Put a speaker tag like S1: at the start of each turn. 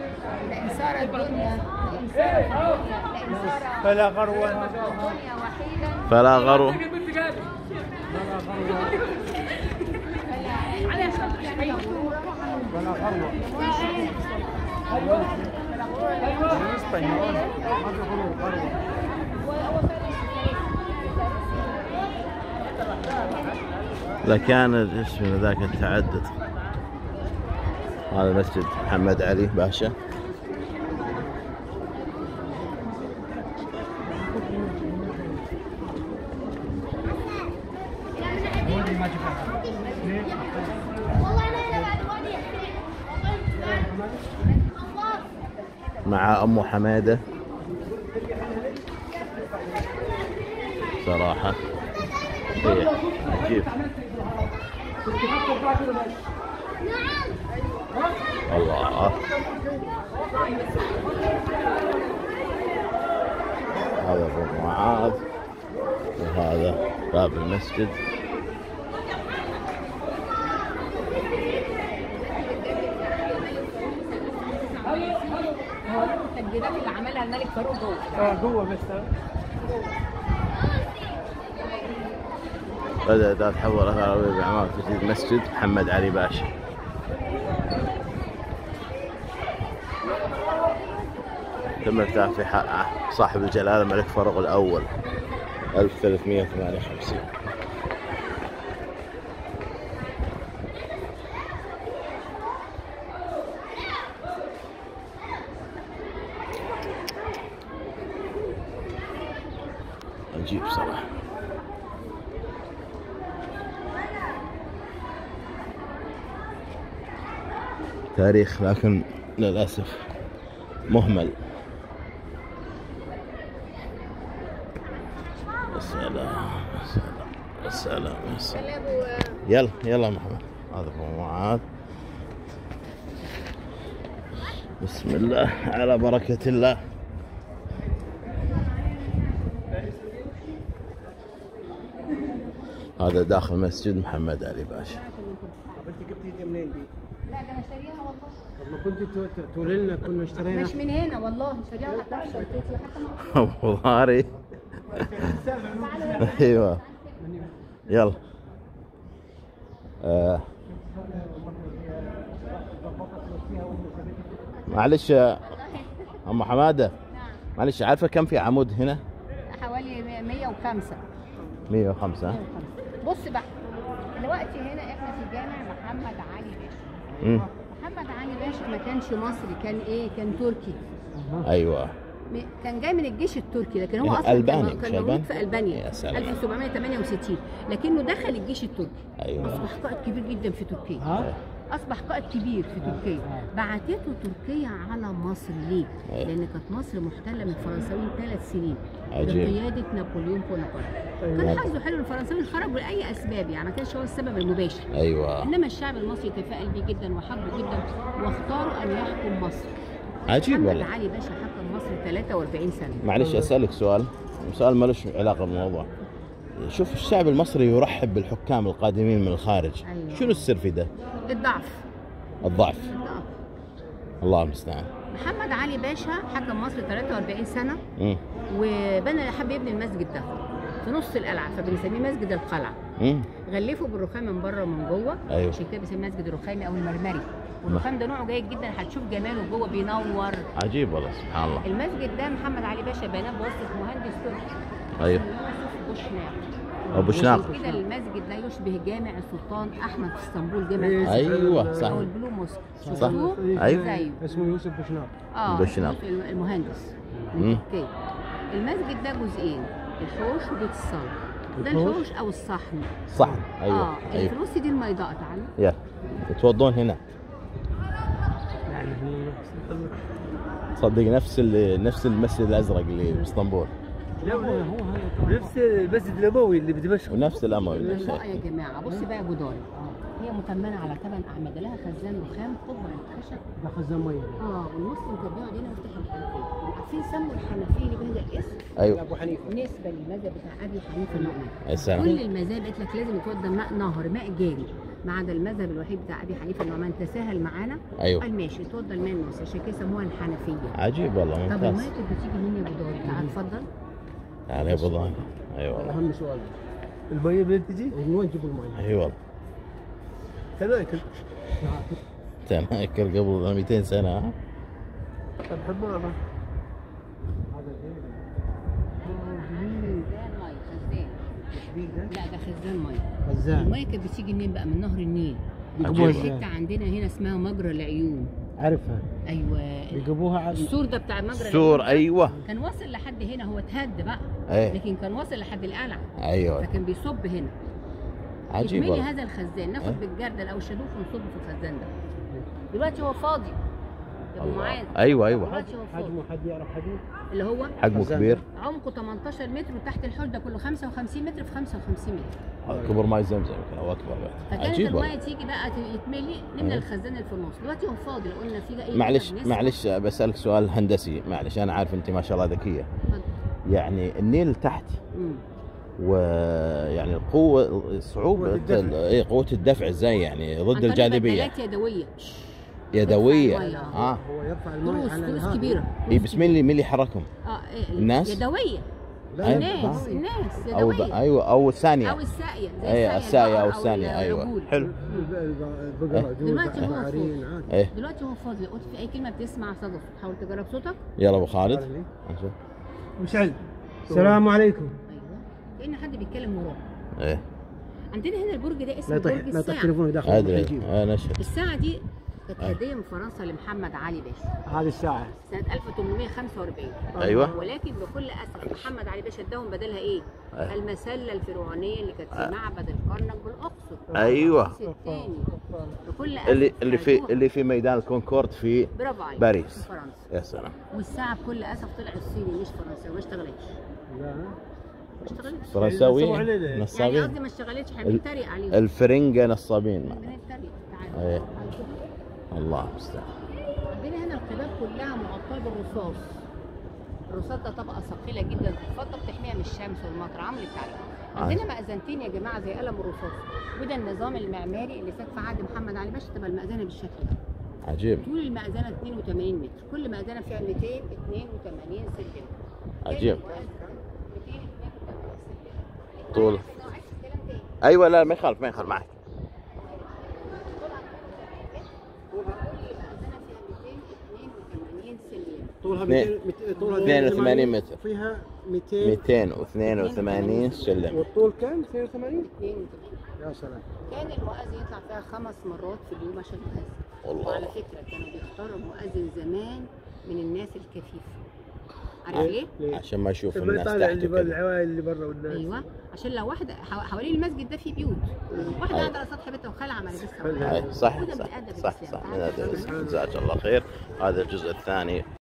S1: لئن سار الدنيا لئن سار الدنيا لئن سار
S2: فلا غرو
S1: الدنيا وحيدا
S3: فلا غرو
S1: على شرط يعني
S2: فلا غرو اسبانيول ما في غرو غرو
S3: لكان اسمه ذاك التعدد هذا مسجد محمد علي باشا
S2: مودي ما جبنا
S3: مع أم حمادة صراحة إيه عجيب الله هذا ابو معاذ وهذا باب المسجد
S1: التجديدات اللي عملها الملك فاروق جوه
S2: اه جوه بس
S3: بدأ ذات تحول العربية بإعمار تجديد مسجد محمد علي باشا تم افتتاح في حق صاحب الجلالة الملك فاروق الأول 1358 عجيب صراحة تاريخ لكن للأسف مهمل السلام السلام السلام السلام يلا يلا يا محمد هذا ابو معاذ بسم الله على بركة الله هذا داخل مسجد محمد علي باشا
S2: طب انت جبتي دي منين دي؟
S1: لا ده انا شاريها والله
S2: طب ما كنت تو- تو- تقولي لنا كنا اشترينا
S1: مش من هنا والله شاريها حتى في شنطتي حتى ما
S3: ابو ظهري ايوه يلا آه. معلش يا ام حماده معلش عارفه كم في عمود هنا
S1: حوالي 105
S3: 105
S1: بص بقى دلوقتي هنا احنا في جامع محمد علي باشا
S3: امم
S1: محمد علي باشا ما كانش مصري كان ايه كان تركي
S3: ايوه
S1: م- كان جاي من الجيش التركي لكن هو
S3: إيه،
S1: اصلا
S3: ألباني،
S1: كان
S3: مش
S1: كان موجود
S3: ألباني؟
S1: في البانيا
S3: يا سلام.
S1: 1768 لكنه دخل الجيش التركي
S3: ايوه
S1: اصبح قائد كبير جدا في تركيا
S2: ها؟
S1: اصبح قائد كبير في تركيا بعتته تركيا على مصر ليه؟
S3: أيوة.
S1: لان كانت مصر محتله من الفرنساويين ثلاث سنين
S3: عجيب.
S1: بقياده نابليون بونابرت كان حظه حلو الفرنساويين خرجوا لاي اسباب يعني ما كانش هو السبب المباشر
S3: ايوه
S1: انما الشعب المصري تفائل بيه جدا وحبه جدا واختاروا ان يحكم مصر
S3: عجيب
S1: محمد
S3: والله
S1: علي باشا حكم مصر 43 سنه
S3: معلش اسالك سؤال سؤال ملوش علاقه بالموضوع شوف الشعب المصري يرحب بالحكام القادمين من الخارج
S1: أيوة.
S3: شنو السر في ده
S1: الضعف
S3: الضعف
S1: الضعف
S3: الله المستعان
S1: محمد علي باشا حكم مصر 43 سنه
S3: مم.
S1: وبنى حب يبني المسجد ده في نص القلعه فبنسميه مسجد القلعه
S3: مم.
S1: غلفه بالرخام من بره ومن جوه
S3: أيوة.
S1: عشان كده بيسميه مسجد الرخامي او المرمري والرخام ده نوعه جيد جدا هتشوف جماله جوه بينور
S3: عجيب والله سبحان الله
S1: المسجد ده محمد علي باشا بناه بواسطه مهندس تركي
S3: ايوه
S1: يوسف بوشناق
S3: ابو شناق
S1: عشان كده المسجد ده يشبه جامع السلطان احمد في اسطنبول جامع الأزهر
S3: ايوه صح
S1: او البلو موسك
S3: صح.
S1: شفتوه
S3: أيوة.
S1: زيه
S2: اسمه يوسف بوشناق
S1: اه
S3: بوشناق.
S1: يوسف المهندس
S3: مم.
S1: من تركيا المسجد ده جزئين الحوش وبيت الصلاه ده
S2: الحوش؟
S1: الحوش او الصحن
S3: صح ايوه
S1: اه
S3: ايوه
S1: الفلوس دي الميضاء تعالى
S3: يلا يتوضون هنا
S2: يعني
S3: تصدق نفس اللي نفس المسجد الازرق اللي في اسطنبول
S2: لا هو هو هذا نفس المسجد النبوي اللي بدمشق
S3: ونفس الاموي
S1: الميضاء يا جماعه بص بقى جدار هي مكمله على ثمان اعمده لها خزان رخام قبه خشب
S2: ده خزان ميه
S1: اه والمسلم كان بيقعد هنا ويفتح الحنفيه عارفين سموا الحنفيه اللي بهذا الاسم
S3: ايوه
S2: ابو حنيفه
S1: نسبه للمذهب بتاع ابي حنيفه النووي
S3: يا سلام
S1: كل المذاهب قالت لك لازم يتوضى ماء نهر ماء جاري ما عدا المذهب الوحيد بتاع ابي حنيفه انه من تساهل معانا
S3: ايوه
S1: قال ماشي اتفضل الماء الموسى عشان كده سموها الحنفيه
S3: عجيب والله
S1: طب
S3: ممتاز
S1: الميه كانت بتيجي منين يا ابو داري تعال اتفضل
S3: تعال يا ابو ضايع اي والله
S2: اهم سؤال المية منين تجي؟ من وين تجيبوا المية؟
S3: اي والله
S2: هناكل
S3: تناكر قبل 200 سنه ها؟
S2: الحمامة
S1: خزان ميه خزان لا ده خزان ميه
S2: خزان
S1: الميه كانت بتيجي منين بقى من نهر النيل
S2: بيجيبوها
S3: عجيب.
S2: ازاي؟
S1: حته عندنا هنا اسمها مجرى العيون
S2: عارفها
S1: ايوه
S2: بيجيبوها على
S1: السور ده بتاع مجرى
S3: سور
S1: العيون
S3: ايوه
S1: كان واصل لحد هنا هو اتهد بقى
S3: ايه
S1: لكن كان واصل لحد القلعه
S3: ايوه
S1: فكان بيصب هنا
S3: عجيب
S1: يتملي
S3: والله
S1: هذا الخزان ناخد
S3: أه.
S1: بالجردل او الشادوف ونصب في الخزان ده دلوقتي هو فاضي يا ابو
S3: الله.
S1: معاذ
S3: ايوه ايوه
S1: دلوقتي هو فاضي
S2: حجمه حد يعرف حجمه؟
S1: اللي هو
S3: حجمه
S2: خزان.
S3: كبير
S1: عمقه 18 متر وتحت الحوش ده كله 55 متر في 55 متر
S3: هذا كبر ماي زمزم يمكن او اكبر بعد
S1: فكانت
S3: عجيب
S1: الميه
S3: والله
S1: تيجي بقى ت- يتملي نملى
S3: أه.
S1: الخزان اللي في النص دلوقتي هو فاضي لو قلنا في اي
S3: معلش
S1: حاجة بنسمع.
S3: معلش بسالك سؤال هندسي معلش انا عارف انت ما شاء الله ذكيه
S1: اتفضل.
S3: يعني النيل تحت
S1: مم.
S3: ويعني القوة صعوبة
S2: قوة الدفع.
S3: ال- ايه قوة الدفع ازاي يعني
S1: عن
S3: ضد
S1: طريق
S3: الجاذبية
S1: بدلات يدويه
S3: يدوية
S1: المية.
S3: اه
S2: هو يرفع الماء
S1: تروس
S2: على
S1: تروس
S2: الهواء.
S1: كبيره
S3: اي بس مين اللي مين اللي يحركهم؟
S1: اه إيه
S3: الناس؟
S1: يدويه
S2: لا،
S3: أيوة.
S1: الناس
S2: آه.
S1: الناس
S3: او ب...
S1: يدويه
S3: ايوه او الثانية
S1: او الساقيه زي
S3: اي الساقية او
S1: البقر
S3: الثانية ايوه
S1: العجول.
S3: حلو
S2: الب- الب- البقرة
S3: إيه.
S2: دول
S1: دلوقتي هو
S2: بعرين
S1: فوق.
S2: عادي
S3: ايه
S1: دلوقتي هو فاضي قلت في اي كلمه بتسمع صدى صوت حاول تجرب صوتك
S3: يلا ابو خالد
S2: تعال لي.
S3: نشوف.
S2: مشعل السلام عليكم
S1: ايوه كان حد بيتكلم وراه
S3: ايه
S1: عندنا هنا البرج ده
S2: لا
S1: اسمه
S2: يطيح
S1: برج
S2: لا يطيح
S1: الساعه
S2: تليفوني داخل
S3: ادري
S2: يجيب.
S3: آه نشهد
S1: الساعه دي كانت
S3: أيوة.
S1: هديه من فرنسا لمحمد علي باشا
S2: هذه الساعة
S1: سنه 1845
S3: ايوه
S1: ولكن بكل اسف محمد علي باشا اداهم بدلها ايه؟
S3: أيوة.
S1: المسله الفرعونيه اللي كانت في معبد الكرنك بالاقصر
S3: أيوة.
S1: الرئيس الثاني بكل اسف
S3: اللي اللي في
S1: خدوها.
S3: اللي في ميدان الكونكورد في
S1: برافو عليك
S3: باريس.
S1: في فرنسا
S3: يا سلام
S1: والساعه بكل اسف طلعت صيني مش فرنساوي ما اشتغلتش
S2: لا
S1: ما اشتغلتش
S3: فرنساوي
S2: سووا علينا.
S1: يعني
S3: نصابين
S1: قصدي ما اشتغلتش احنا
S3: ال-
S1: بنتريق عليهم
S3: الفرنجة نصابين
S1: بنتريق تعالى
S3: أيه.
S1: تعالى كده.
S3: الله المستعان
S1: عندنا هنا القباب كلها مغطاه بالرصاص الرصاص ده طبقه ثقيله جدا تتفضل بتحميها من الشمس والمطر عامل التعليم عندنا مأذنتين يا جماعه زي قلم الرصاص وده النظام المعماري اللي ساد في عهد محمد علي باشا تبقى المأذنه بالشكل ده
S3: عجيب
S1: طول المأذنه 82 متر كل مأذنه فيها 282 سلم
S3: عجيب.
S1: كام المؤذن؟ 282 سلم
S3: طول.
S1: لو عايز الكلام تاني
S3: ايوه لا ما يخالف ما يخالف معك
S2: طولها
S3: اثنين.
S2: 200 مت- طولها
S3: 82 متر.
S2: فيها 200
S3: 282 سلم
S2: والطول كم 82 يا سلام
S1: كان المؤذن يطلع فيها خمس مرات في اليوم عشان يؤذن وعلى
S3: والله
S1: فكره كانوا بيختاروا المؤذن زمان من الناس الكفيفه عارف ليه؟
S2: ليه؟
S3: عشان ما يشوف
S2: ما
S3: الناس
S2: يطالع
S3: تحت
S2: اللي برا
S3: وكذا.
S2: العوائل اللي برا والناس
S1: ايوه عشان لو واحده حو- حوالين المسجد ده في بيوت واحده
S3: أيوة.
S1: قاعده على سطح بيتها وخلع ملابسها
S2: أيوة.
S3: أي، صح
S1: وده من
S3: صح
S1: أدب
S3: صح
S1: الإسلام.
S3: صح من هذا جزاك الله خير هذا الجزء الثاني